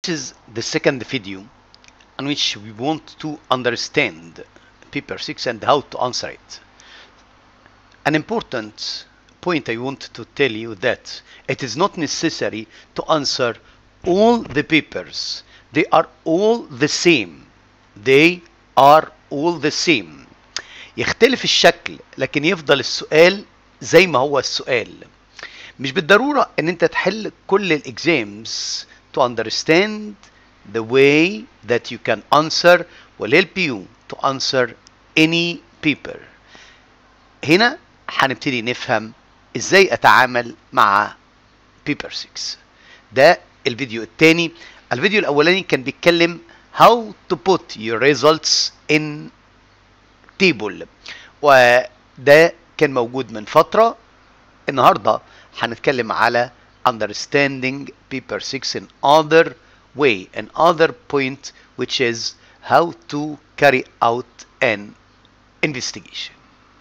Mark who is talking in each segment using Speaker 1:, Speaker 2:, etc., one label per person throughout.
Speaker 1: This is the second video in which we want to understand paper 6 and how to answer it. An important point I want to tell you that it is not necessary to answer all the papers. They are all the same. They are all the same. يختلف الشكل لكن يفضل السؤال زي ما هو السؤال. مش بالضرورة ان انت تحل كل الاكزامز to understand the way that you can answer will help you to answer any paper هنا هنبتدي نفهم ازاي اتعامل مع paper 6 ده الفيديو الثاني الفيديو الاولاني كان بيتكلم how to put your results in table وده كان موجود من فترة النهاردة هنتكلم على understanding paper 6 in other way another point which is how to carry out an investigation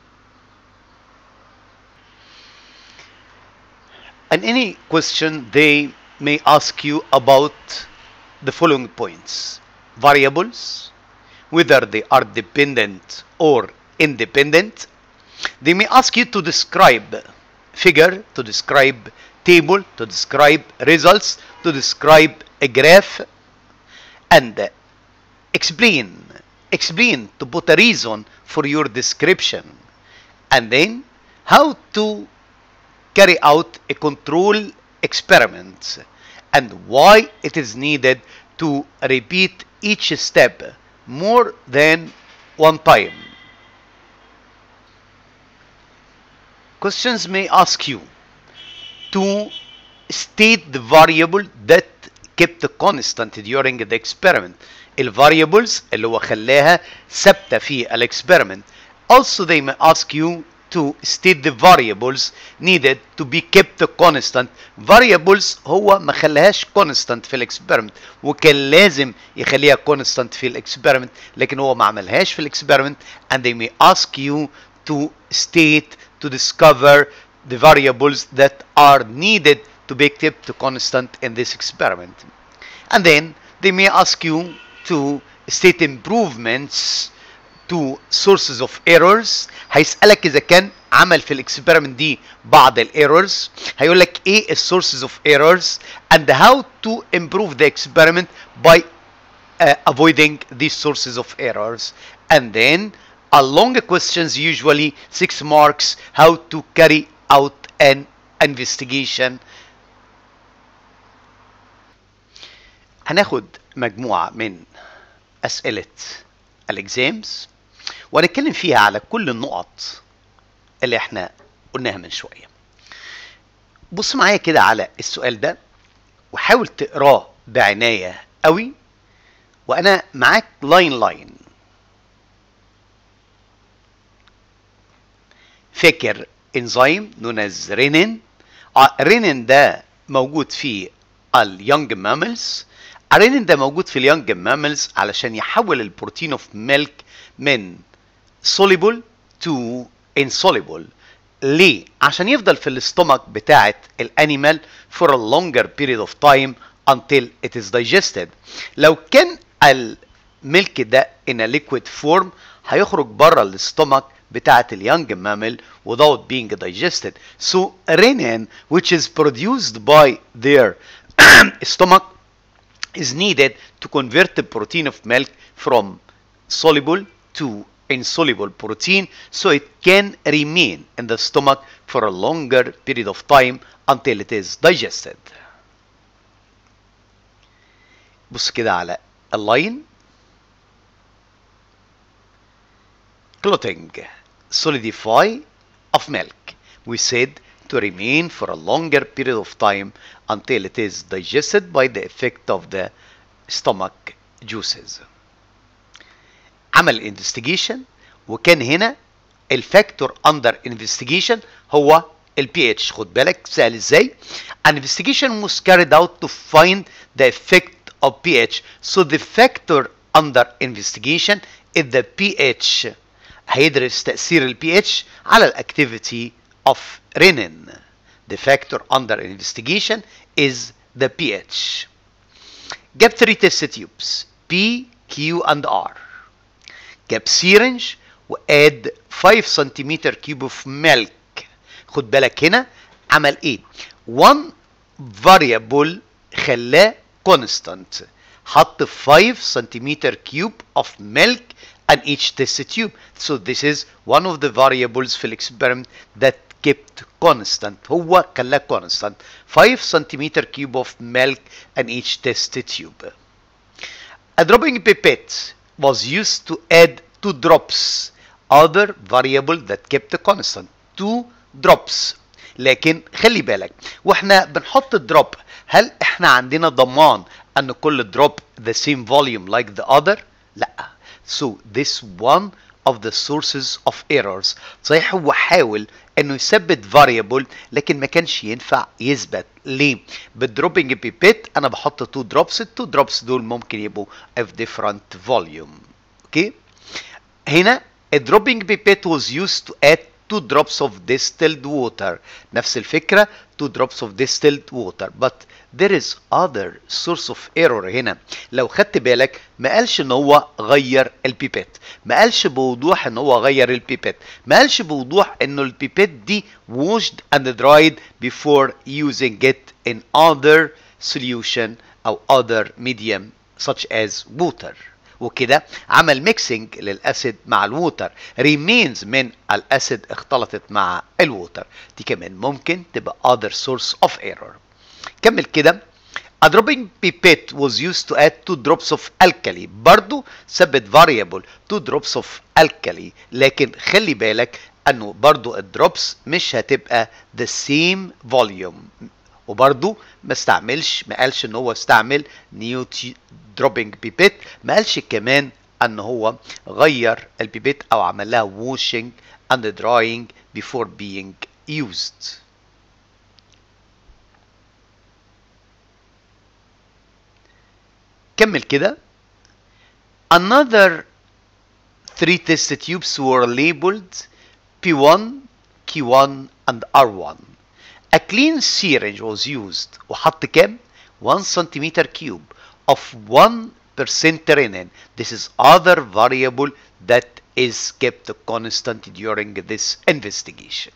Speaker 1: and any question they may ask you about the following points variables whether they are dependent or independent they may ask you to describe figure to describe table to describe results to describe a graph and explain explain to put a reason for your description and then how to carry out a control experiment and why it is needed to repeat each step more than one time questions may ask you to state the variable that kept constant during the experiment الفاريبلز اللي هو خلاها ثابته في الاكسبيرمنت also they may ask you to state the variables needed to be kept constant variables هو ما خلاهاش constant في الاكسبيرمنت وكان لازم يخليها constant في الاكسبيرمنت لكن هو ما عملهاش في الاكسبيرمنت and they may ask you to state to discover the variables that are needed to be kept constant in this experiment. And then they may ask you to state improvements to sources of errors هيسألك إذا كان عمل في الاكسبيرمنت دي بعض الايرورز هيقول لك ايه السورسز اوف ايرورز and how to improve the experiment by uh, avoiding these sources of errors and then a long questions usually six marks how to carry out an investigation هناخد مجموعة من أسئلة الإكزامز وهنتكلم فيها على كل النقط اللي احنا قلناها من شوية بص معايا كده على السؤال ده وحاول تقراه بعناية قوي وأنا معاك لاين لاين فاكر انزيم known as رينين رينين ده موجود في اليونج ماملز الرينين ده موجود في اليونج ماملز علشان يحول البروتين اوف ميلك من soluble to insoluble ليه؟ عشان يفضل في الاستومك بتاعة الانيمال for a longer period of time until it is digested لو كان الميلك ده in a liquid form هيخرج بره الاستومك بتاعة اليونج mammal without being digested. So renin, which is produced by their stomach, is needed to convert the protein of milk from soluble to insoluble protein so it can remain in the stomach for a longer period of time until it is digested. بص كده على اللاين clotting solidify of milk. We said to remain for a longer period of time until it is digested by the effect of the stomach juices. عمل investigation وكان هنا الفاكتور under investigation هو ال pH خد بالك سهل ازاي an investigation was carried out to find the effect of pH so the factor under investigation is the pH هيدرس تأثير ال pH على الاكتيفيتي of renin. The factor under investigation is the pH. جاب 3 تيست تيوبس P Q and R جاب سيرنج واد 5 سنتيمتر كيوب اوف ميلك خد بالك هنا عمل ايه 1 variable خلاه constant حط 5 سنتيمتر كيوب of milk and each test tube so this is one of the variables في الاكسبيرمنت that kept constant هو خلاه constant 5 سنتيمتر كيوب of milk and each test tube a dropping pipette was used to add two drops other variable that kept constant two drops لكن خلي بالك واحنا بنحط الدروب هل احنا عندنا ضمان ان كل دروب the same volume like the other لا so this one of the sources of errors صحيح هو حاول انه يثبت variable لكن ما كانش ينفع يثبت ليه بالدروبنج بيبيت انا بحط two drops التو drops دول ممكن يبقوا of different volume اوكي هنا a dropping pipette was used to add two drops of distilled water نفس الفكرة two drops of distilled water but there is other source of error هنا لو خدت بالك ما قالش ان هو غير البيبيت ما قالش بوضوح ان هو غير البيبيت ما قالش بوضوح انه البيبيت دي washed and dried before using it in other solution او other medium such as water وكده عمل ميكسنج للاسيد مع الووتر ريمينز من الاسيد اختلطت مع الووتر دي كمان ممكن تبقى other source of error كمل كده A dropping pipette was used to add two drops of alkali برضو ثبت variable two drops of alkali لكن خلي بالك انه برضو الدروبس مش هتبقى the same volume وبرضو ما استعملش ما قالش ان هو استعمل نيو دروبنج بيبيت ما قالش كمان ان هو غير البيبيت او عمل لها washing and drying before being used كمل كده another three test tubes were labeled P1 Q1 and R1 a clean syringe was used وحط كام 1 centimeter cube of 1% renin this is other variable that is kept constant during this investigation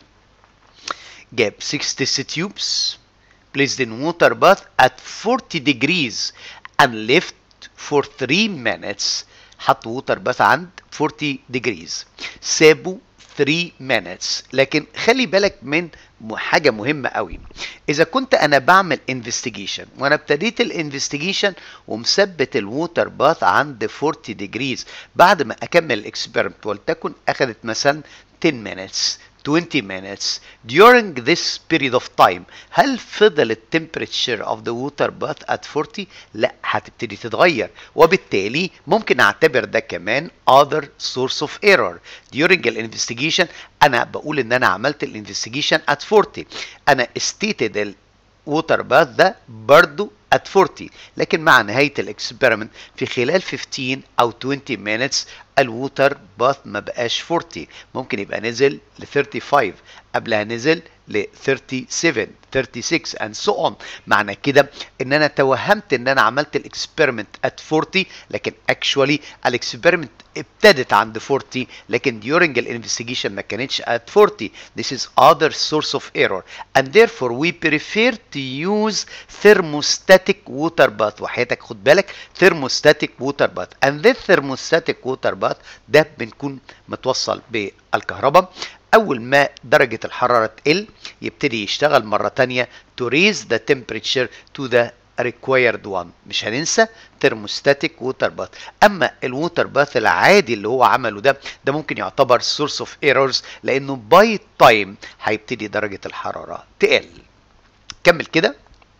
Speaker 1: جاب 6 test tubes placed in water bath at 40 degrees and left for 3 minutes حط ووتر باث عند 40 degrees سابوا 3 minutes لكن خلي بالك من حاجه مهمه قوي اذا كنت انا بعمل انفستيجيشن وانا ابتديت الانفستيجيشن ومثبت الووتر باث عند 40 degrees بعد ما اكمل الاكسبيرمنت ولتكن اخذت مثلا 10 minutes 20 minutes during this period of time هل فضل التمبريتشر of the water bath at 40 لا هتبتدي تتغير وبالتالي ممكن اعتبر ده كمان other source of error during الانفستيجيشن انا بقول ان انا عملت الانفستيجيشن at 40 انا stated الووتر باث ده برضو at 40 لكن مع نهاية الاكسبيرمنت في خلال 15 أو 20 minutes الووتر باث ما بقاش 40 ممكن يبقى نزل ل 35 قبلها نزل ل 37 36 and so on معنى كده ان انا توهمت ان انا عملت الاكسبيرمنت at 40 لكن actually الاكسبيرمنت ابتدت عند 40 لكن during الانفستيجيشن ما كانتش at 40 this is other source of error and therefore we prefer to use thermostatic water bath وحياتك خد بالك thermostatic water bath and this thermostatic water bath ده بنكون متوصل بالكهرباء اول ما درجة الحرارة تقل يبتدي يشتغل مرة تانية to raise the temperature to the required one مش هننسى thermostatic water bath اما الووتر باث العادي اللي هو عمله ده ده ممكن يعتبر source of errors لانه باي تايم هيبتدي درجة الحرارة تقل كمل كده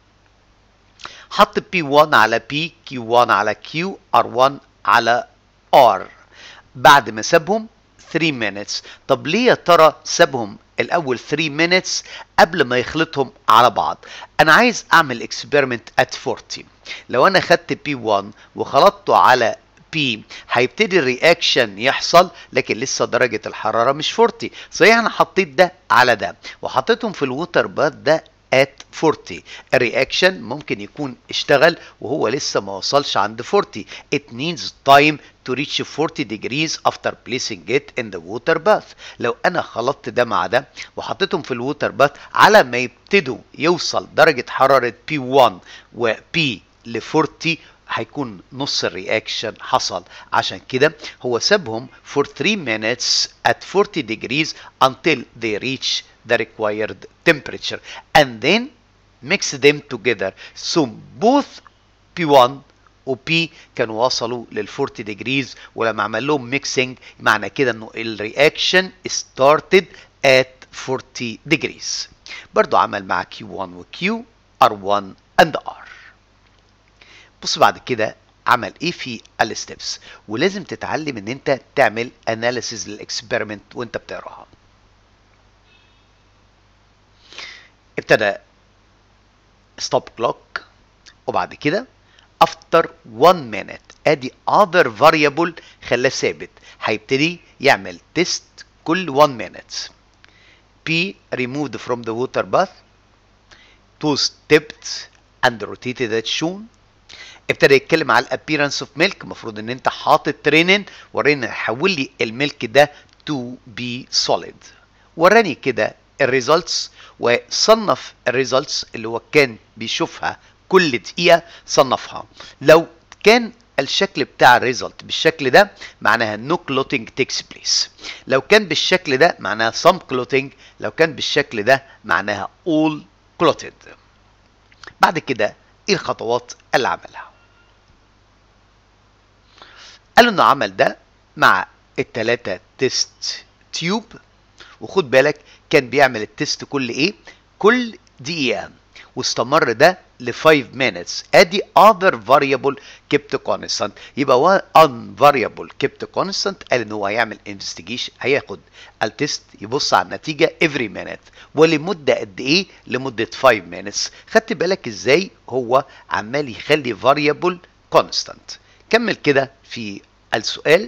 Speaker 1: حط P1 على P Q1 على Q R1 على R بعد ما سابهم 3 minutes طب ليه يا ترى سابهم الاول 3 minutes قبل ما يخلطهم على بعض انا عايز اعمل اكسبيرمنت at 40 لو انا خدت P1 وخلطته على P هيبتدي الرياكشن يحصل لكن لسه درجة الحرارة مش 40 صحيح انا حطيت ده على ده وحطيتهم في الووتر باث ده at 40 الرياكشن ممكن يكون اشتغل وهو لسه ما وصلش عند 40 it needs time to reach 40 degrees after placing it in the water bath لو انا خلطت ده مع ده وحطيتهم في الووتر باث على ما يبتدوا يوصل درجة حرارة P1 و P ل 40 هيكون نص الرياكشن حصل عشان كده هو سابهم for 3 minutes at 40 degrees until they reach the required temperature and then mix them together so both P1 و P كانوا وصلوا لل 40 degrees ولما عمل لهم ميكسنج معنى كده انه الرياكشن started at 40 degrees برضو عمل مع Q1 و Q R1 and R بص بعد كده عمل ايه في الستبس ولازم تتعلم ان انت تعمل اناليسيز للاكسبيرمنت وانت بتقراها ابتدى ستوب كلوك وبعد كده افتر 1 minute ادي other variable خلاه ثابت هيبتدي يعمل تيست كل 1 minute P removed from the water bath two stepped and rotated as shown ابتدى يتكلم على الابيرنس اوف ميلك المفروض ان انت حاطط ترينين ورينا حول لي الميلك ده تو بي سوليد وراني كده الريزلتس وصنف الريزلتس اللي هو كان بيشوفها كل دقيقه صنفها لو كان الشكل بتاع الريزلت بالشكل ده معناها نو كلوتنج تيكس بليس لو كان بالشكل ده معناها سم كلوتنج لو كان بالشكل ده معناها all كلوتد بعد كده ايه الخطوات اللي عملها قالوا انه عمل ده مع التلاتة تيست تيوب وخد بالك كان بيعمل التيست كل ايه كل دقيقة واستمر ده ل 5 minutes ادي other variable kept constant يبقى one variable kept constant قال ان هو هيعمل investigation هياخد التيست يبص على النتيجة every minute ولمدة قد ايه لمدة 5 minutes خدت بالك ازاي هو عمال يخلي variable constant كمل كده في السؤال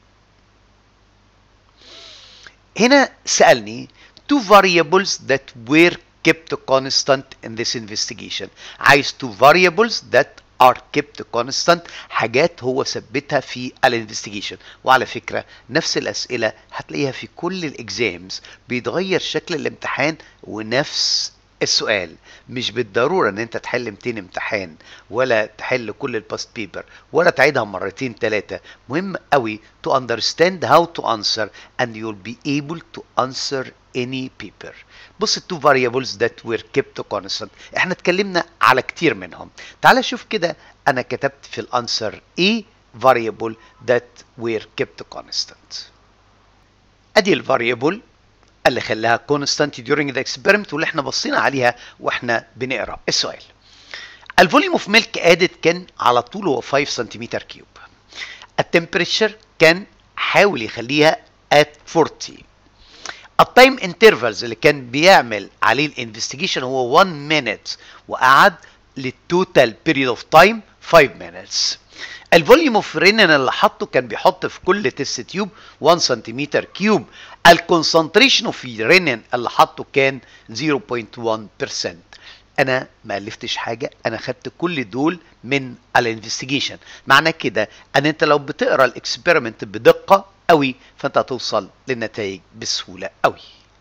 Speaker 1: هنا سألني two variables that were kept constant in this investigation عايز two variables that are kept constant حاجات هو ثبتها في الانفستيجيشن وعلى فكرة نفس الأسئلة هتلاقيها في كل الإكزامز بيتغير شكل الامتحان ونفس السؤال مش بالضروره ان انت تحل 200 امتحان ولا تحل كل الباست بيبر ولا تعيدها مرتين ثلاثه مهم قوي to understand how to answer and you'll be able to answer any paper بص التو variables that were kept constant احنا اتكلمنا على كتير منهم تعال شوف كده انا كتبت في الانسر ايه variable that were kept constant ادي الفاريبل اللي خلاها كونستانت during the experiment واللي احنا بصينا عليها واحنا بنقرا السؤال الفوليوم اوف ميلك ادد كان على طول هو 5 سنتيمتر كيوب التمبريتشر كان حاول يخليها at 40 التايم انترفالز اللي كان بيعمل عليه الانفستيجيشن هو 1 minute وقعد للتوتال بيريود اوف تايم 5 minutes الفوليوم اوف رينين اللي حطه كان بيحط في كل تيست تيوب 1 سنتيمتر كيوب الكونسنتريشن اوف رينين اللي حطه كان 0.1% انا ما الفتش حاجه انا خدت كل دول من الانفستيجيشن معنى كده ان انت لو بتقرا الاكسبيرمنت بدقه قوي فانت هتوصل للنتائج بسهوله قوي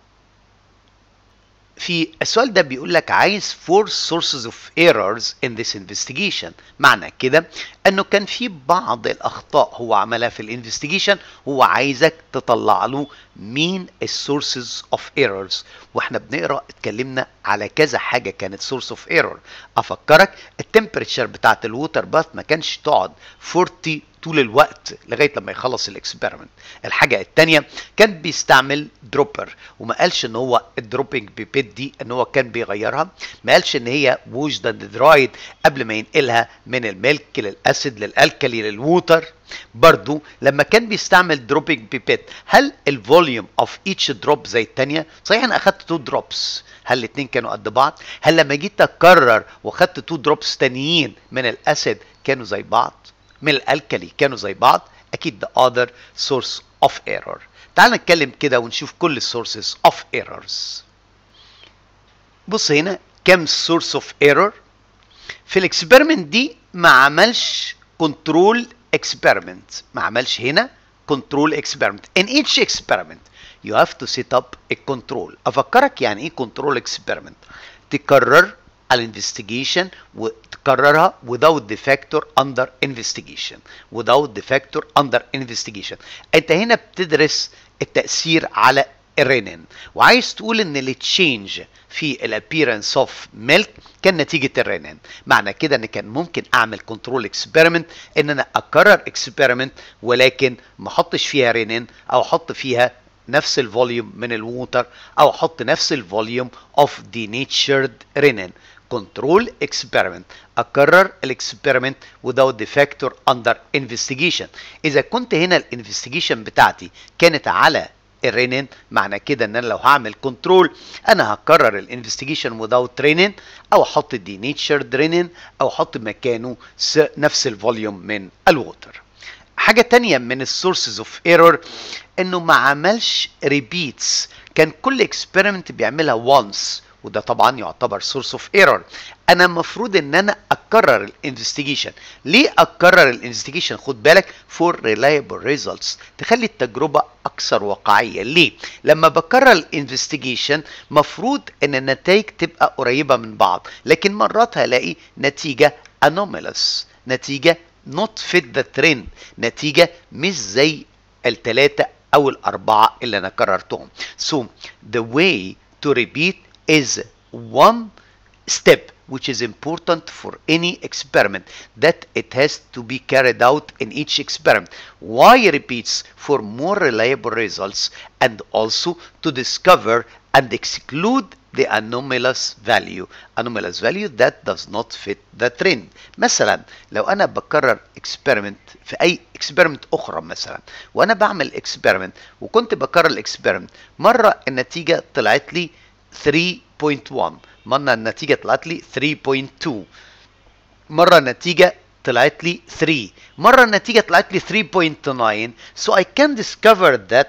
Speaker 1: في السؤال ده بيقول لك عايز four sources of errors in this investigation معنى كده انه كان في بعض الاخطاء هو عملها في الانفستيجيشن هو عايزك تطلع له مين السورسز اوف ايرورز واحنا بنقرا اتكلمنا على كذا حاجه كانت سورس اوف ايرور افكرك التمبريتشر بتاعت الووتر باث ما كانش تقعد 40 طول الوقت لغايه لما يخلص الاكسبيرمنت الحاجه الثانيه كان بيستعمل دروبر وما قالش ان هو الدروبنج بيبيت دي ان هو كان بيغيرها ما قالش ان هي ووشد اند درايد قبل ما ينقلها من الميلك للاسيد للالكالي للووتر برضو لما كان بيستعمل دروبنج بيبيت هل الفوليوم اوف ايتش دروب زي الثانيه صحيح انا اخدت تو دروبس هل الاثنين كانوا قد بعض هل لما جيت اكرر واخدت تو دروبس تانيين من الاسيد كانوا زي بعض من الالكالي كانوا زي بعض اكيد ده other source of error تعال نتكلم كده ونشوف كل sources of errors بص هنا كام سورس اوف ايرور في الاكسبيرمنت دي ما عملش كنترول اكسبيرمنت ما عملش هنا كنترول اكسبيرمنت in each experiment you have to set up a control افكرك يعني ايه كنترول اكسبيرمنت تكرر الانفستيجيشن وتكررها without the factor under investigation without the factor under investigation انت هنا بتدرس التأثير على الرينين وعايز تقول ان التشينج في الابيرنس اوف ميلك كان نتيجه الرينين معنى كده ان كان ممكن اعمل كنترول اكسبيرمنت ان انا اكرر اكسبيرمنت ولكن ما احطش فيها رينين او احط فيها نفس الفوليوم من الووتر او احط نفس الفوليوم اوف denatured renin كنترول اكسبيرمنت اكرر الاكسبيرمنت without the factor under investigation اذا كنت هنا الانفستيجيشن بتاعتي كانت على الرينين معنى كده ان انا لو هعمل كنترول انا هكرر الانفستيجيشن without رينين او احط denatured رينين او احط مكانه نفس الفوليوم من الووتر حاجة تانية من السورسز اوف ايرور انه ما عملش ريبيتس كان كل اكسبيرمنت بيعملها وانس وده طبعا يعتبر سورس اوف ايرور انا المفروض ان انا اكرر الانفستيجيشن ليه اكرر الانفستيجيشن خد بالك فور ريلايبل ريزلتس تخلي التجربه اكثر واقعيه ليه لما بكرر الانفستيجيشن مفروض ان النتائج تبقى قريبه من بعض لكن مرات هلاقي نتيجه anomalous نتيجه not fit the trend نتيجه مش زي الثلاثه او الاربعه اللي انا كررتهم so the way to repeat is one step which is important for any experiment that it has to be carried out in each experiment why repeats for more reliable results and also to discover and exclude the anomalous value anomalous value that does not fit the trend مثلا لو انا بكرر experiment في اي experiment اخرى مثلا وانا بعمل experiment وكنت بكرر الاكسبيرمنت مره النتيجه طلعت لي 3.1 مرة النتيجة طلعت لي 3.2 مرة النتيجة طلعت لي 3 مرة النتيجة طلعت لي 3.9 so I can discover that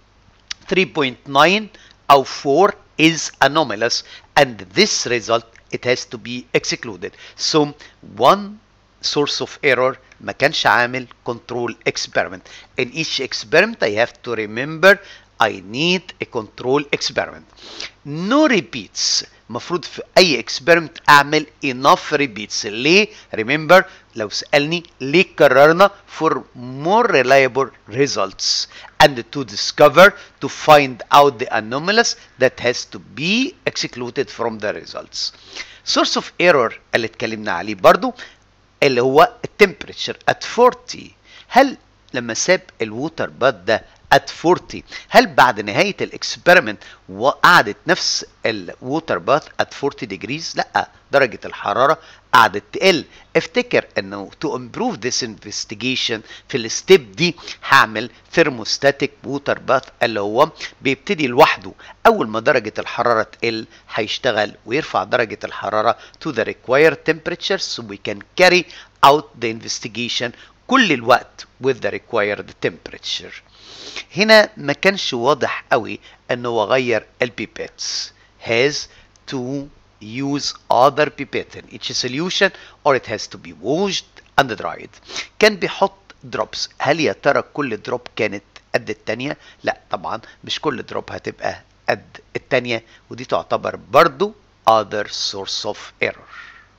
Speaker 1: 3.9 أو 4 is anomalous and this result it has to be excluded so one source of error ما كانش عامل control experiment in each experiment I have to remember I need a control experiment. No repeats. المفروض في أي experiment أعمل enough repeats. ليه؟ Remember لو سألني ليه كررنا for more reliable results and to discover to find out the anomalous that has to be excluded from the results. Source of error اللي اتكلمنا عليه برضو اللي هو التمبريتشر at 40 هل لما ساب الووتر باد ده at 40 هل بعد نهاية الاكسبيرمنت وقعدت نفس الووتر باث at 40 degrees لا درجة الحرارة قعدت تقل افتكر انه to improve this investigation في الستيب دي هعمل thermostatic water bath اللي هو بيبتدي لوحده اول ما درجة الحرارة تقل هيشتغل ويرفع درجة الحرارة to the required temperature so we can carry out the investigation كل الوقت with the required temperature هنا ما كانش واضح قوي انه هو غير البيبيتس has to use other pipette in each solution or it has to be washed and dried كان بيحط drops هل يا ترى كل دروب كانت قد التانية لا طبعا مش كل دروب هتبقى قد التانية ودي تعتبر برضو other source of error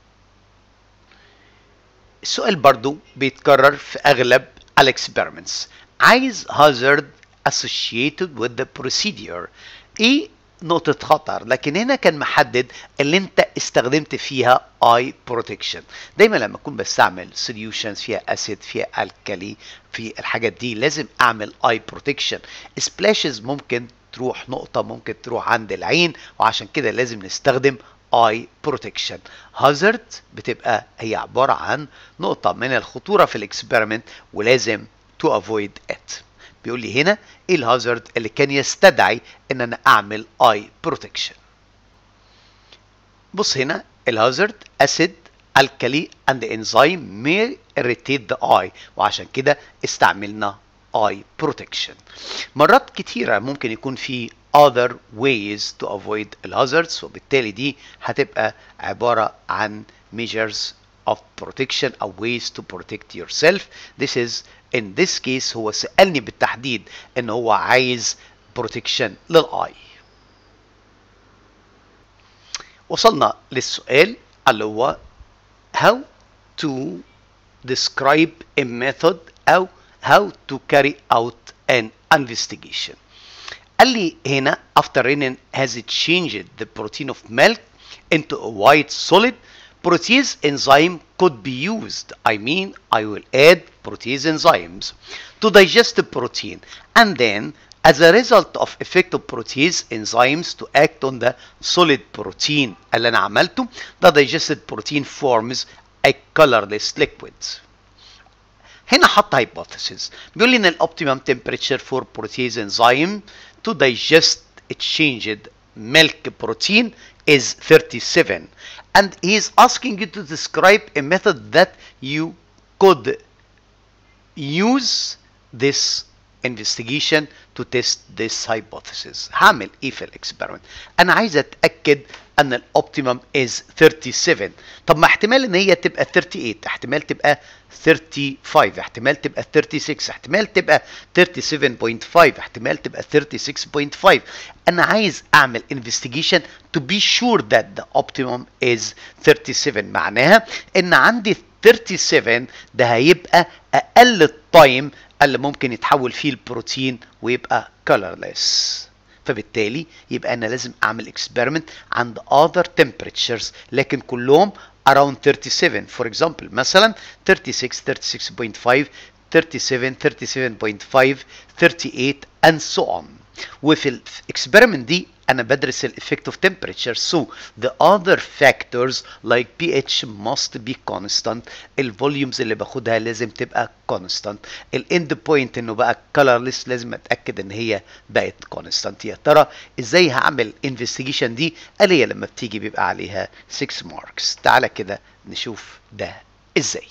Speaker 1: السؤال برضو بيتكرر في اغلب الاكسبيرمنتس عايز hazard associated with the procedure ايه نقطة خطر لكن هنا كان محدد اللي انت استخدمت فيها اي بروتكشن دايما لما اكون بستعمل سوليوشنز فيها اسيد فيها الكالي في الحاجات دي لازم اعمل اي بروتكشن سبلاشز ممكن تروح نقطة ممكن تروح عند العين وعشان كده لازم نستخدم اي بروتكشن هازارد بتبقى هي عبارة عن نقطة من الخطورة في الاكسبيرمنت ولازم to avoid it بيقول لي هنا ايه الهازارد اللي كان يستدعي ان انا اعمل اي بروتكشن بص هنا الهازارد اسيد الكالي اند انزيم may irritate the eye وعشان كده استعملنا اي بروتكشن مرات كتيرة ممكن يكون في other ways to avoid hazards وبالتالي دي هتبقى عبارة عن measures of protection or ways to protect yourself this is in this case هو سألني بالتحديد ان هو عايز protection للآي وصلنا للسؤال اللي هو how to describe a method أو how to carry out an investigation قال لي هنا after renin has it changed the protein of milk into a white solid protease enzyme could be used I mean I will add protease enzymes to digest the protein and then as a result of effect of protease enzymes to act on the solid protein اللي انا عملته the digested protein forms a colorless liquid هنا حط hypothesis بيقول لي ان الاوبتيمم temperature for protease enzyme to digest changed milk protein is 37 and he is asking you to describe a method that you could use this investigation to test this hypothesis هعمل ايه في الاكسبيرمنت انا عايز اتاكد ان الاوبتيمم is 37 طب ما احتمال ان هي تبقى 38 احتمال تبقى 35 احتمال تبقى 36 احتمال تبقى 37.5 احتمال تبقى 36.5 انا عايز اعمل investigation to be sure that the optimum is 37 معناها ان عندي 37 ده هيبقى اقل التايم اللي ممكن يتحول فيه البروتين ويبقى colorless فبالتالي يبقى انا لازم اعمل experiment عند other temperatures لكن كلهم around 37 for example مثلا 36 36.5 37 37.5 38 and so on وفي الاكسبيرمنت دي انا بدرس الافكت اوف temperature so the other factors like pH must be constant الفوليومز اللي باخدها لازم تبقى constant الاند بوينت انه بقى colorless لازم اتاكد ان هي بقت constant يا ترى ازاي هعمل investigation دي قال هي لما بتيجي بيبقى عليها 6 marks تعالى كده نشوف ده ازاي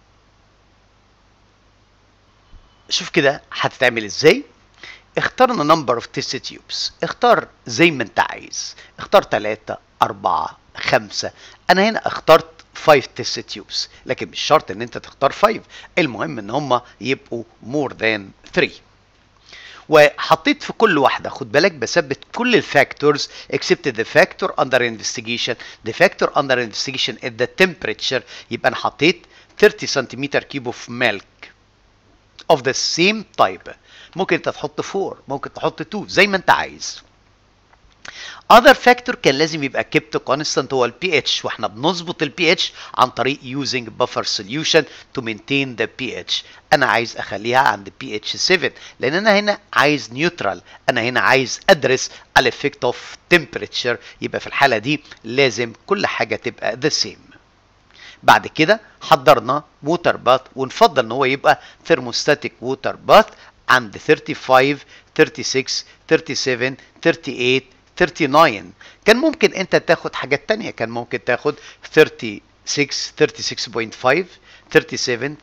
Speaker 1: شوف كده هتتعمل ازاي اخترنا number of test tubes اختار زي ما انت عايز اختار 3 4 5 انا هنا اخترت 5 test tubes لكن مش شرط ان انت تختار 5 المهم ان هم يبقوا more than 3 وحطيت في كل واحدة خد بالك بثبت كل الفاكتورز except the factor under investigation the factor under investigation is the temperature يبقى انا حطيت 30 سنتيمتر كيوب of milk of the same type ممكن انت تحط 4 ممكن تحط 2 زي ما انت عايز other factor كان لازم يبقى kept constant هو ال pH واحنا بنظبط ال pH عن طريق using buffer solution to maintain the pH انا عايز اخليها عند pH 7 لان انا هنا عايز neutral انا هنا عايز ادرس ال effect of temperature يبقى في الحالة دي لازم كل حاجة تبقى the same بعد كده حضرنا ووتر باث ونفضل ان هو يبقى ثيرموستاتيك ووتر باث عند 35 36 37 38 39 كان ممكن انت تاخد حاجات تانية كان ممكن تاخد 36 36.5 37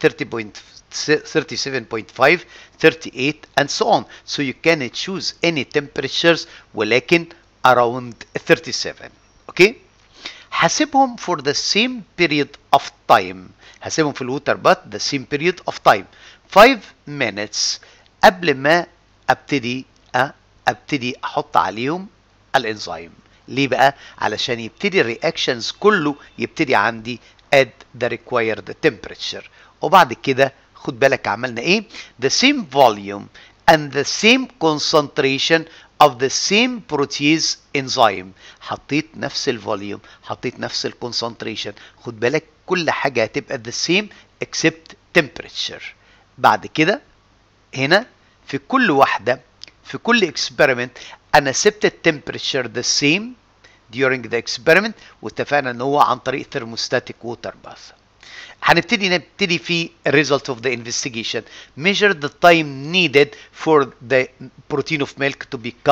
Speaker 1: 30.37.5 38 and so on so you can choose any temperatures ولكن around 37 اوكي حاسبهم for the same period of time حاسبهم في الووتر باث the same period of time 5 minutes قبل ما ابتدي ابتدي احط عليهم الانزيم ليه بقى علشان يبتدي الرياكشنز كله يبتدي عندي at the required temperature وبعد كده خد بالك عملنا ايه the same volume and the same concentration of the same protease enzyme حطيت نفس الفوليوم حطيت نفس الكونسنتريشن خد بالك كل حاجه هتبقى the same except temperature بعد كده هنا في كل واحده في كل experiment انا سبت التمبريتشر the same during the experiment واتفقنا ان هو عن طريق thermostatic water bath هنبتدي نبتدي في result of the investigation measure the time needed for the protein of milk to become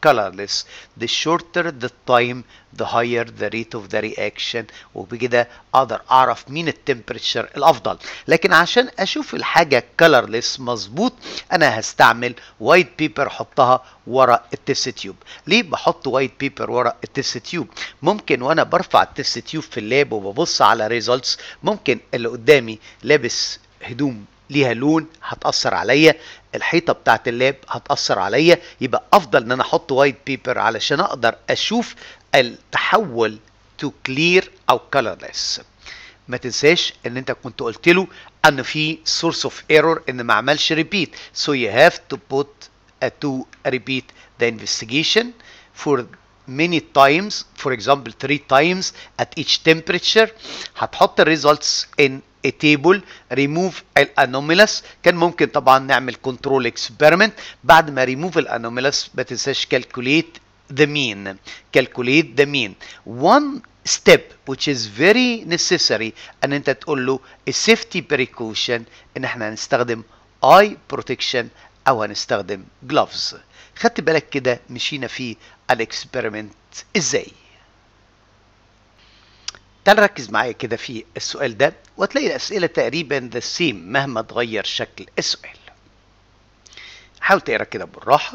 Speaker 1: colorless the shorter the time the higher the rate of the reaction وبكده اقدر اعرف مين التمبريتشر الافضل لكن عشان اشوف الحاجه colorless مظبوط انا هستعمل وايت بيبر احطها ورا التست تيوب ليه بحط وايت بيبر ورا التست تيوب ممكن وانا برفع التست تيوب في اللاب وببص على ريزلتس ممكن اللي قدامي لابس هدوم ليها لون هتأثر عليا الحيطة بتاعت اللاب هتأثر عليا يبقى أفضل إن أنا أحط وايت بيبر علشان أقدر أشوف التحول تو كلير أو colorless ما تنساش ان انت كنت قلت له ان في source of error ان ما عملش repeat so you have to put a to repeat the investigation for many times for example three times at each temperature هتحط الريزلتس in a table remove الانوميلس كان ممكن طبعا نعمل كنترول اكسبيرمنت بعد ما remove الانوميلس ما تنساش calculate the mean calculate the mean one step which is very necessary ان انت تقول له a safety precaution ان احنا هنستخدم eye protection او هنستخدم gloves خدت بالك كده مشينا في الاكسبيرمنت ازاي تعال ركز معايا كده في السؤال ده وتلاقي الاسئله تقريبا ذا سيم مهما تغير شكل السؤال حاول تقرا كده بالراحه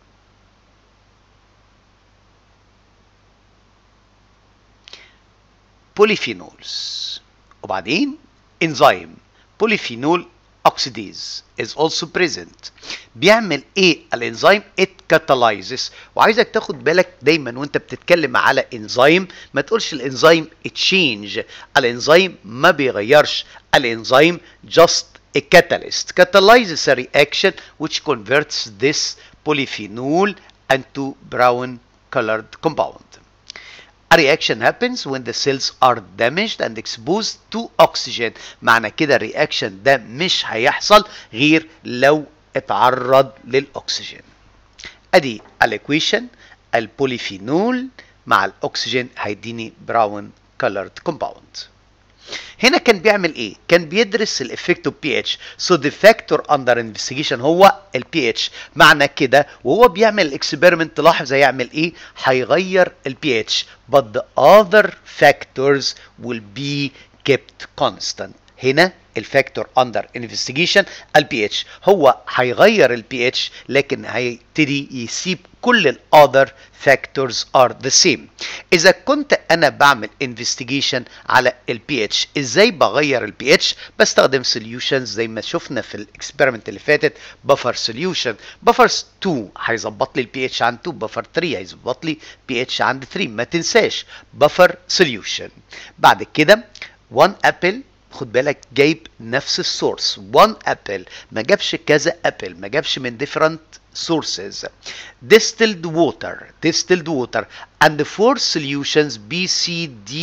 Speaker 1: polyphenols وبعدين enzyme polyphenol oxidase is also present بيعمل ايه الانزيم it catalyzes وعايزك تاخد بالك دايما وانت بتتكلم على انزيم ما تقولش الانزيم change الانزيم ما بيغيرش الانزيم just a catalyst catalyzes a reaction which converts this polyphenol into brown colored compound A reaction happens when the cells are damaged and exposed to oxygen معنى كده الرياكشن ده مش هيحصل غير لو اتعرض للاكسجين ادي الايكويشن البوليفينول مع الاكسجين هيديني براون colored compound هنا كان بيعمل ايه كان بيدرس الافكت اوف بي اتش سو ذا فاكتور اندر انفستيجيشن هو البي اتش معنى كده وهو بيعمل الاكسبيرمنت تلاحظ هيعمل ايه هيغير البي اتش but the other factors will be kept constant هنا الفاكتور اندر انفستيجيشن البي اتش هو هيغير البي اتش لكن هيبتدي يسيب كل الاذر فاكتورز ار ذا سيم اذا كنت انا بعمل انفستيجيشن على البي اتش ازاي بغير البي اتش بستخدم سوليوشنز زي ما شفنا في الاكسبيرمنت اللي فاتت بفر سوليوشن بفر 2 هيظبط لي البي اتش عند 2 بفر 3 هيظبط لي بي اتش عند 3 ما تنساش بفر سوليوشن بعد كده 1 ابل خد بالك جايب نفس السورس 1 ابل ما جابش كذا ابل ما جابش من different sources distilled water distilled water and four solutions B C D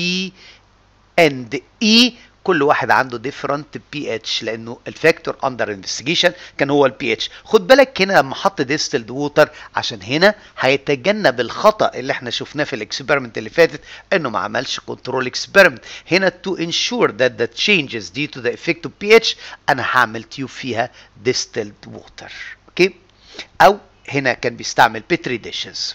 Speaker 1: and E كل واحد عنده different pH لانه الفاكتور اندر انفستيجيشن كان هو البي اتش خد بالك هنا لما حط ديستلد ووتر عشان هنا هيتجنب الخطا اللي احنا شفناه في الاكسبيرمنت اللي فاتت انه ما عملش كنترول اكسبيرمنت هنا to ensure that the changes due to the effect of pH انا هعمل تيوب فيها distilled water اوكي او هنا كان بيستعمل بيتري ديشز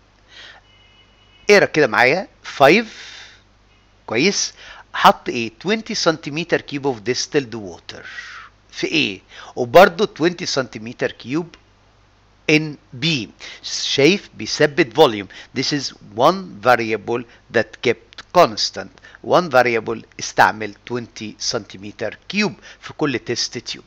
Speaker 1: اقرا كده معايا 5 كويس حط ايه 20 سنتيمتر كيوب اوف ديستلد ووتر في ايه وبرده 20 سنتيمتر كيوب ان بي شايف بيثبت فوليوم this is one variable that kept constant one variable استعمل 20 سنتيمتر كيوب في كل تيست تيوب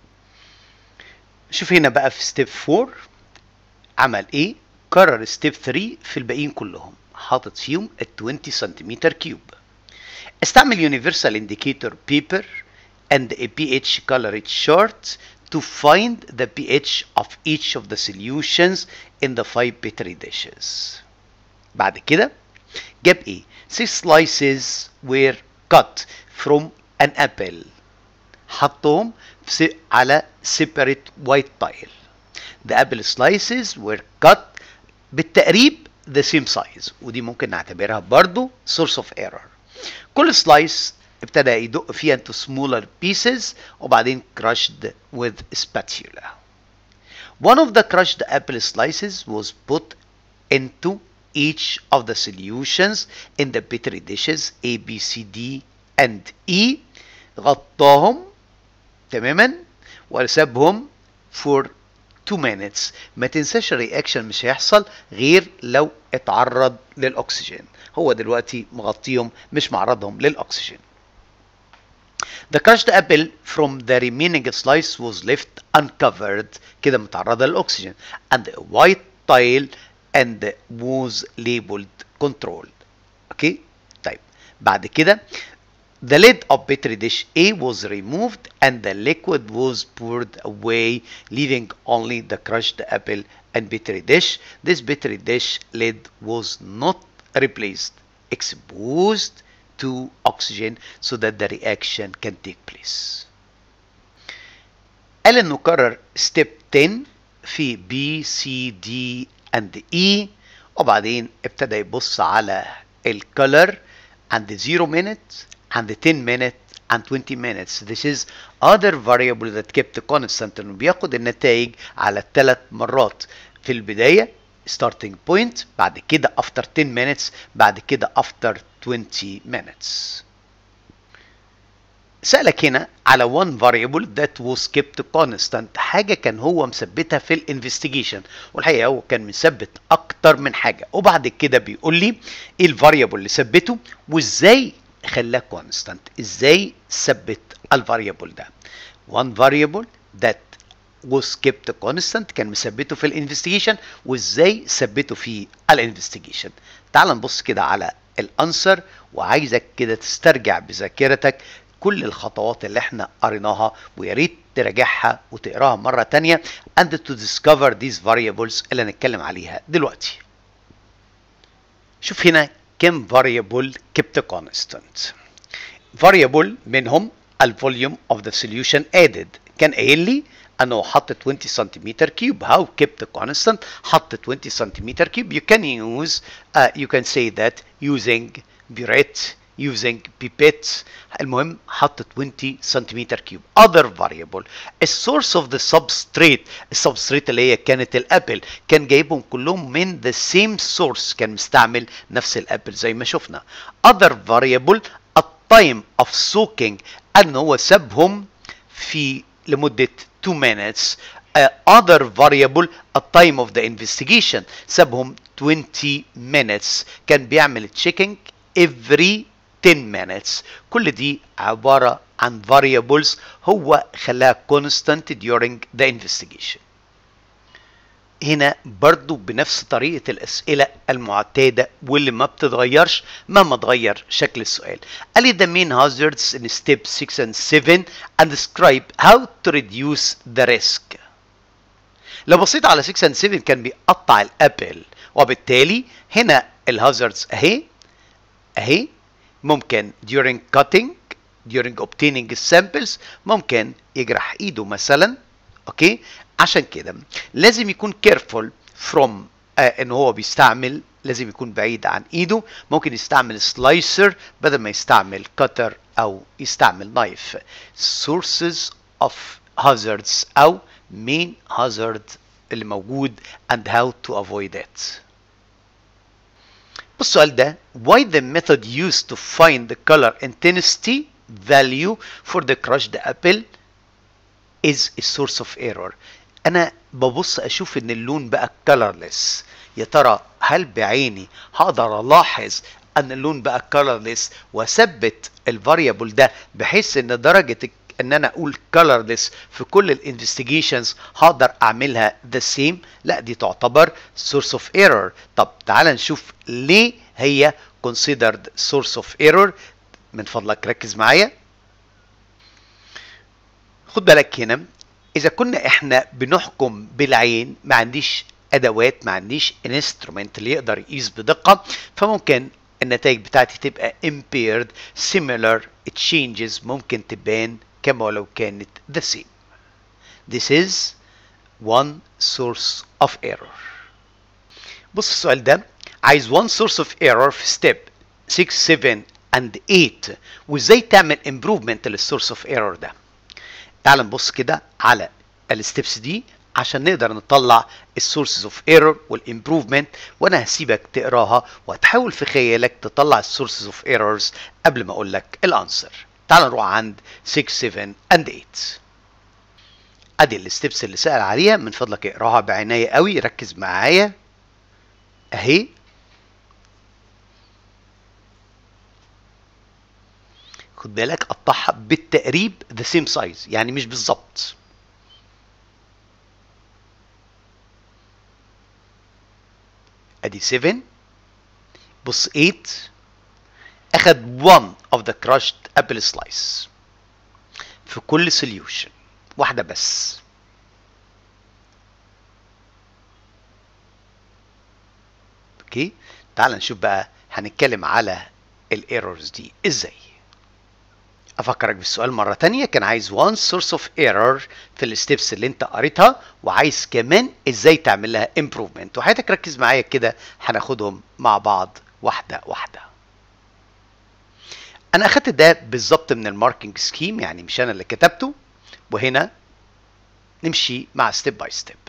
Speaker 1: شوف هنا بقى في ستيب 4 عمل ايه كرر ستيب 3 في الباقيين كلهم حاطط فيهم ال 20 سنتيمتر كيوب استعمل universal indicator paper and a pH colored chart to find the pH of each of the solutions in the five petri dishes. بعد كده جاب ايه؟ six slices were cut from an apple. حطهم على separate white tile. The apple slices were cut بالتقريب the same size ودي ممكن نعتبرها برضو source of error. كل سلايس ابتدى يدق فيها into smaller pieces وبعدين crushed with spatula. One of the crushed apple slices was put into each of the solutions in the Petri dishes A, B, C, D and E غطاهم تماما وسابهم for 2 minutes ما تنساش الرياكشن مش هيحصل غير لو اتعرض للاكسجين هو دلوقتي مغطيهم مش معرضهم للاكسجين The crushed apple from the remaining slice was left uncovered كده متعرضة للأكسجين and a white tile and was labeled controlled اوكي طيب بعد كده The lid of petri dish A was removed and the liquid was poured away leaving only the crushed apple and petri dish. This petri dish lid was not replaced, exposed to oxygen so that the reaction can take place. قال انه كرر ستيب 10 في B C D and E وبعدين ابتدى يبص على الكولر and 0 minutes and 10 minutes and 20 minutes. This is other variable that kept constant انه بياخد النتائج على الثلاث مرات في البداية starting point بعد كده after 10 minutes بعد كده after 20 minutes. سألك هنا على one variable that was kept constant حاجة كان هو مثبتها في الانفستيجيشن والحقيقة هو كان مثبت أكتر من حاجة وبعد كده بيقول لي إيه الفاريبل اللي ثبته وإزاي خلاه كونستانت ازاي ثبت الفاريبل ده one variable that was kept constant كان مثبته في الانفستيجيشن وازاي ثبته في الانفستيجيشن تعال نبص كده على الانسر وعايزك كده تسترجع بذاكرتك كل الخطوات اللي احنا قريناها ويا ريت تراجعها وتقراها مره تانية and to discover these variables اللي هنتكلم عليها دلوقتي شوف هنا كم variable kept constant variable منهم الفوليوم of the solution added كان قايل لي انه حط 20 سنتيمتر كيوب how kept constant حط 20 سنتيمتر كيوب you can use uh, you can say that using burette using pipette المهم حط 20 سنتيمتر كيوب other variable السورس of the substrate السبستريت اللي هي كانت الابل كان جايبهم كلهم من the same source كان مستعمل نفس الابل زي ما شفنا other variable التايم of soaking ان هو سابهم في لمدة 2 minutes uh, other variable التايم of the investigation سابهم 20 minutes كان بيعمل checking every 10 minutes كل دي عبارة عن variables هو خلاها constant during the investigation هنا برضو بنفس طريقة الأسئلة المعتادة واللي ما بتتغيرش مهما تغير شكل السؤال قال لي the main hazards in step 6 and 7 and describe how to reduce the risk لو بصيت على 6 and 7 كان بيقطع الابل وبالتالي هنا الهازاردز اهي اهي ممكن during cutting during obtaining samples ممكن يجرح ايده مثلا اوكي عشان كده لازم يكون careful from آه ان هو بيستعمل لازم يكون بعيد عن ايده ممكن يستعمل سلايسر بدل ما يستعمل cutter او يستعمل نايف sources of hazards او main hazard اللي موجود and how to avoid it السؤال ده why the method used to find the color intensity value for the crushed apple is a source of error انا ببص اشوف ان اللون بقى colorless يا ترى هل بعيني هقدر الاحظ ان اللون بقى colorless واثبت الفاريبل ده بحيث ان درجه ان انا اقول colorless في كل الانفستيجيشنز هقدر اعملها the same لا دي تعتبر source of error طب تعال نشوف ليه هي considered source of error من فضلك ركز معايا خد بالك هنا اذا كنا احنا بنحكم بالعين ما عنديش ادوات ما عنديش انسترومنت اللي يقدر يقيس بدقه فممكن النتائج بتاعتي تبقى impaired similar changes ممكن تبان كما لو كانت the same this is one source of error بص السؤال ده عايز one source of error في step 6 7 and 8 وازاي تعمل improvement للسورس of error ده تعال نبص كده على الستبس دي عشان نقدر نطلع السورسز اوف ايرور والامبروفمنت وانا هسيبك تقراها وهتحاول في خيالك تطلع السورسز اوف ايرورز قبل ما اقول لك الانسر تعال نروح عند 6 7 and 8 ادي الستبس اللي سأل عليها من فضلك اقراها بعناية قوي ركز معايا اهي خد بالك قطعها بالتقريب the same size يعني مش بالظبط ادي 7 بص 8 اخد one of the crushed apple slice في كل solution واحدة بس اوكي تعال نشوف بقى هنتكلم على الايرورز دي ازاي افكرك بالسؤال مره تانية كان عايز one source of error في الستبس اللي انت قريتها وعايز كمان ازاي تعمل لها improvement وحياتك ركز معايا كده هناخدهم مع بعض واحده واحده انا اخدت ده بالظبط من الماركينج سكيم يعني مش انا اللي كتبته وهنا نمشي مع ستيب باي ستيب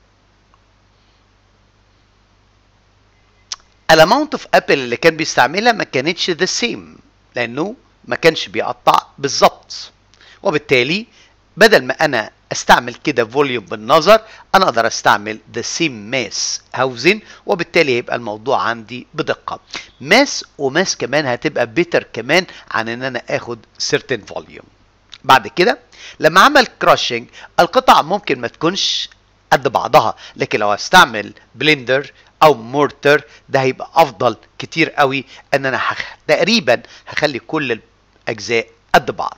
Speaker 1: الاماونت اوف ابل اللي كان بيستعملها ما كانتش ذا سيم لانه ما كانش بيقطع بالظبط وبالتالي بدل ما انا استعمل كده فوليوم بالنظر انا اقدر استعمل ذا سيم ماس هاوزن وبالتالي هيبقى الموضوع عندي بدقه ماس وماس كمان هتبقى بيتر كمان عن ان انا اخد سيرتن فوليوم بعد كده لما عمل كراشنج القطع ممكن ما تكونش قد بعضها لكن لو استعمل بلندر او مورتر ده هيبقى افضل كتير قوي ان انا هخ... تقريبا هخلي كل الاجزاء قد بعض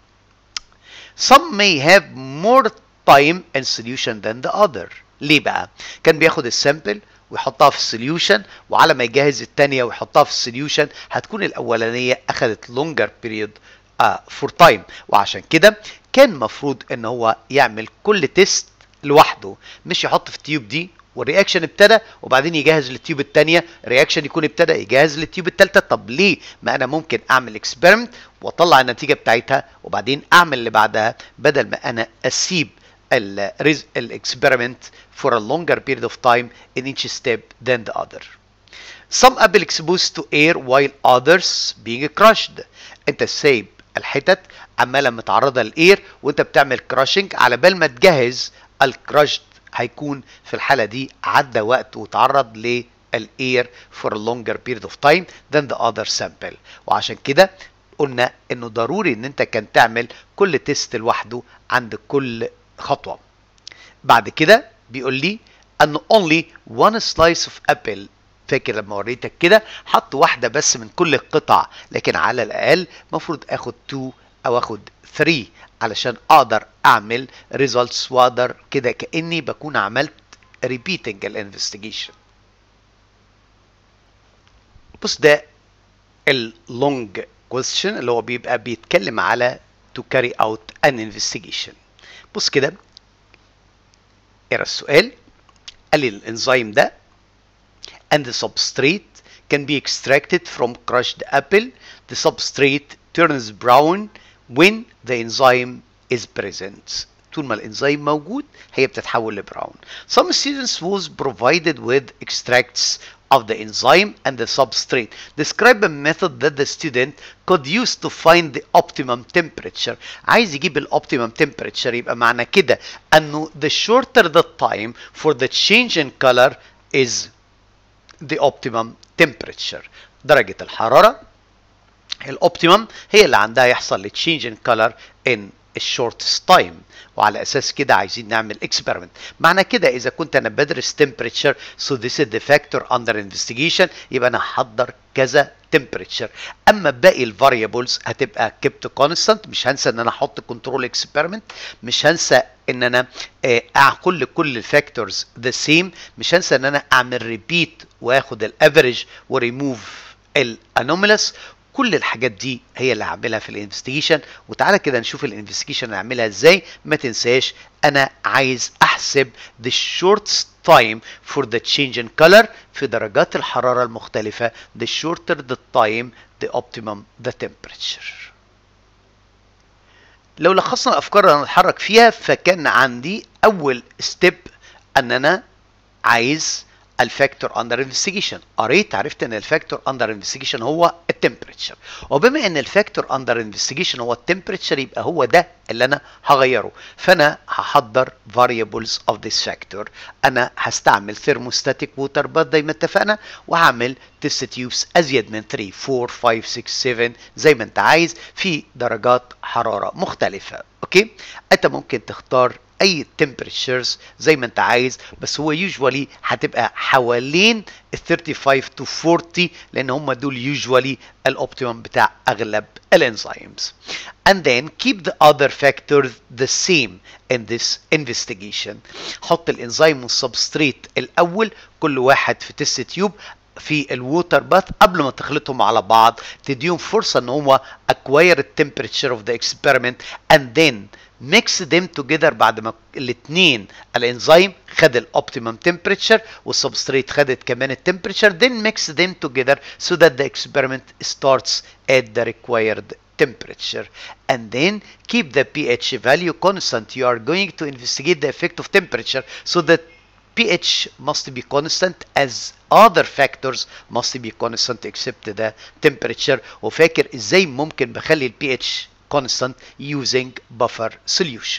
Speaker 1: some may have more time in solution than the other ليه بقى كان بياخد السامبل ويحطها في السوليوشن وعلى ما يجهز الثانيه ويحطها في السوليوشن هتكون الاولانيه اخذت لونجر بيريود فور تايم وعشان كده كان مفروض ان هو يعمل كل تيست لوحده مش يحط في التيوب دي والرياكشن ابتدى وبعدين يجهز للتيوب الثانيه رياكشن يكون ابتدى يجهز للتيوب الثالثه طب ليه ما انا ممكن اعمل اكسبيرمنت واطلع النتيجه بتاعتها وبعدين اعمل اللي بعدها بدل ما انا اسيب الاكسبيرمنت for a longer period of time in each step than the other some apple exposed to air while others being crushed انت سايب الحتت عماله متعرضه للاير وانت بتعمل كراشنج على بال ما تجهز الكراشد هيكون في الحاله دي عدى وقت وتعرض للاير for a longer period of time than the other sample وعشان كده قلنا انه ضروري ان انت كان تعمل كل تيست لوحده عند كل خطوه بعد كده بيقول لي ان only one slice of apple فاكر لما وريتك كده حط واحده بس من كل القطع لكن على الاقل المفروض اخد 2 او اخد 3 علشان اقدر اعمل results واقدر كده كاني بكون عملت repeating الانفستيجيشن بص ده اللونج question اللي هو بيبقى بيتكلم على to carry out an investigation بص كده اقرا السؤال قال لي الانزيم ده and the substrate can be extracted from crushed apple. The substrate turns brown when the enzyme is present. طول ما الانزيم موجود هي بتتحول لبراون. Some students was provided with extracts of the enzyme and the substrate. Describe a method that the student could use to find the optimum temperature. عايز يجيب الاوبتيمم temperature يبقى معنى كده انه the shorter the time for the change in color is the optimum temperature درجة الحرارة الاوبتيمم هي اللي عندها يحصل لتشينج ان كولر ان الشورتست تايم وعلى اساس كده عايزين نعمل اكسبيرمنت معنى كده اذا كنت انا بدرس temperature so this is the factor under investigation يبقى انا هحضر كذا temperature اما باقي الفاريبلز هتبقى kept constant مش هنسى ان انا احط كنترول اكسبيرمنت مش هنسى ان انا اعقل كل الفاكتورز ذا سيم مش هنسى ان انا اعمل ريبيت واخد الافريج وريموف الانومالس كل الحاجات دي هي اللي هعملها في الانفستيجيشن وتعالى كده نشوف الانفستيجيشن هعملها ازاي ما تنساش انا عايز احسب the shortest time for the change in color في درجات الحرارة المختلفة the shorter the time the optimum the temperature لو لخصنا الافكار اللي هنتحرك فيها فكان عندي اول ستيب ان انا عايز الفاكتور اندر انفستيجيشن قريت عرفت ان الفاكتور اندر انفستيجيشن هو التمبريتشر وبما ان الفاكتور اندر انفستيجيشن هو التمبريتشر يبقى هو ده اللي انا هغيره فانا هحضر variables of this factor انا هستعمل thermostatic water bath زي ما اتفقنا وهعمل تيست تيوبس ازيد من 3 4 5 6 7 زي ما انت عايز في درجات حراره مختلفه اوكي انت ممكن تختار اي temperatures زي ما انت عايز بس هو يوجوالي هتبقى حوالين ال 35 to 40 لان هم دول يوجوالي الاوبتيمم بتاع اغلب الانزيمز and then keep the other factors the same in this investigation حط الانزيم والسبستريت الاول كل واحد في تيست تيوب في الووتر باث قبل ما تخلطهم على بعض تديهم فرصه ان هو acquire the temperature of the experiment and then mix them together بعد ما الاثنين الانزيم خد الاوبتيمم temperature والسبستريت خدت كمان التمبريتشر then mix them together so that the experiment starts at the required temperature and then keep the pH value constant you are going to investigate the effect of temperature so that pH must be constant as other factors must be constant except the temperature وفاكر ازاي ممكن بخلي ال pH constant using buffer solution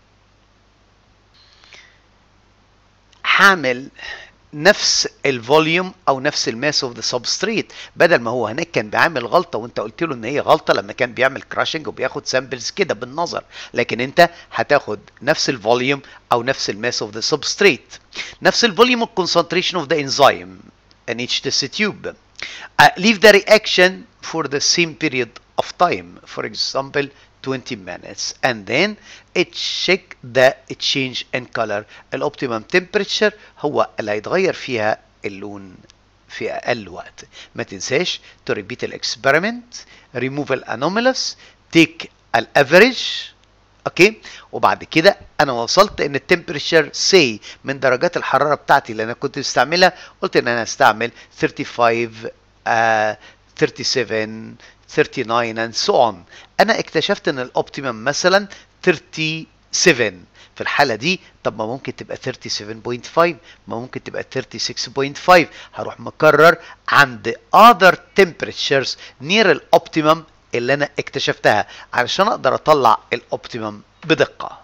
Speaker 1: هعمل نفس الفوليوم او نفس الماس اوف ذا سبستريت بدل ما هو هناك كان بيعمل غلطه وانت قلت له ان هي غلطه لما كان بيعمل كراشنج وبياخد سامبلز كده بالنظر لكن انت هتاخد نفس الفوليوم او نفس الماس اوف ذا سبستريت نفس الفوليوم والكونسنتريشن اوف ذا انزيم in each test tube uh, leave the reaction for the same period of time for example 20 minutes and then it check the change in color الاوبتيمم temperature هو اللي هيتغير فيها اللون في اقل وقت ما تنساش to repeat الاكسبيرمنت remove الانومالس take الافريج اوكي وبعد كده انا وصلت ان التمبريتشر سي من درجات الحراره بتاعتي اللي انا كنت مستعملها قلت ان انا هستعمل 35 uh, 37 39 and so on انا اكتشفت ان الاوبتيمم مثلا 37 في الحالة دي طب ما ممكن تبقى 37.5 ما ممكن تبقى 36.5 هروح مكرر عند other temperatures near الاوبتيمم اللي انا اكتشفتها علشان اقدر اطلع الاوبتيمم بدقة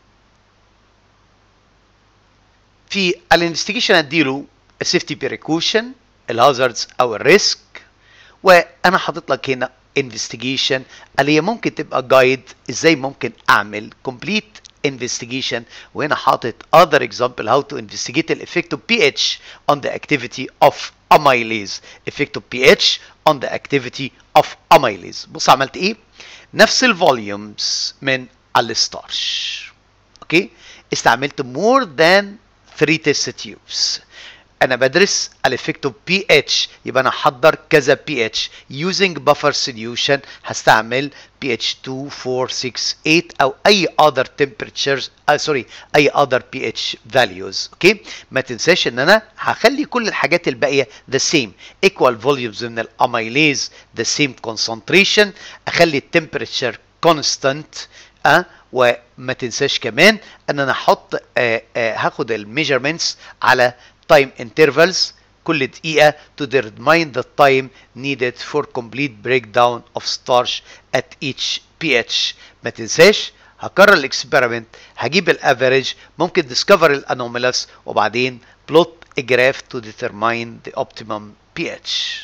Speaker 1: في الانفستيجيشن اديله السيفتي بريكوشن الهازاردز او الريسك وانا حاطط لك هنا انفستيجيشن اللي هي ممكن تبقى جايد ازاي ممكن اعمل complete investigation وهنا حاطط other example how to investigate the effect of pH on the activity of amylase effect of pH on the activity of amylase بص عملت ايه نفس الفوليومز من الستارش اوكي استعملت more than 3 test tubes انا بدرس الافكت اوف بي اتش يبقى انا احضر كذا بي اتش يوزنج بفر سوليوشن هستعمل بي اتش 2 4 6 8 او اي اذر temperatures آه سوري اي اذر بي اتش values اوكي ما تنساش ان انا هخلي كل الحاجات الباقيه the same equal volumes من الاميليز the same concentration اخلي التمبريتشر constant أه وما تنساش كمان ان انا احط آه آه هاخد الميجرمنتس على time intervals كل دقيقة to determine the time needed for complete breakdown of starch at each pH ما تنساش هكرر الاكسبيرمنت هجيب الافريج ممكن discover الانومالس وبعدين plot a graph to determine the optimum pH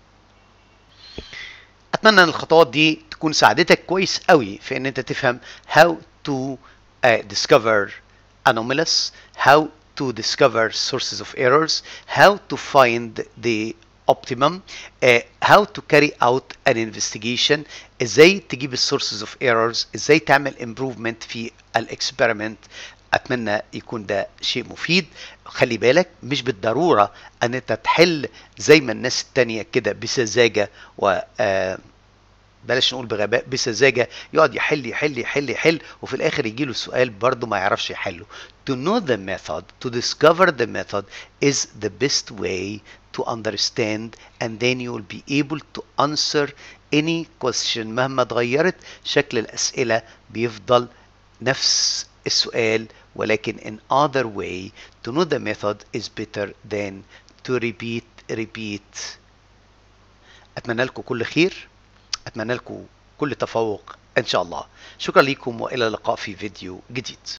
Speaker 1: اتمنى ان الخطوات دي تكون ساعدتك كويس قوي في ان انت تفهم how to uh, discover anomalies how to discover sources of errors, how to find the optimum, uh, how to carry out an investigation, ازاي تجيب السورسز اوف ايرورز، ازاي تعمل improvement في الاكسبيرمنت اتمنى يكون ده شيء مفيد خلي بالك مش بالضروره ان انت تحل زي ما الناس التانية كده بسذاجه و بلاش نقول بغباء بسذاجة يقعد يحل يحل يحل يحل وفي الآخر يجيله السؤال برضه ما يعرفش يحله to know the method to discover the method is the best way to understand and then you will be able to answer any question مهما اتغيرت شكل الأسئلة بيفضل نفس السؤال ولكن in other way to know the method is better than to repeat repeat أتمنى لكم كل خير أتمنى لكم كل تفوق إن شاء الله شكرا لكم وإلى اللقاء في فيديو جديد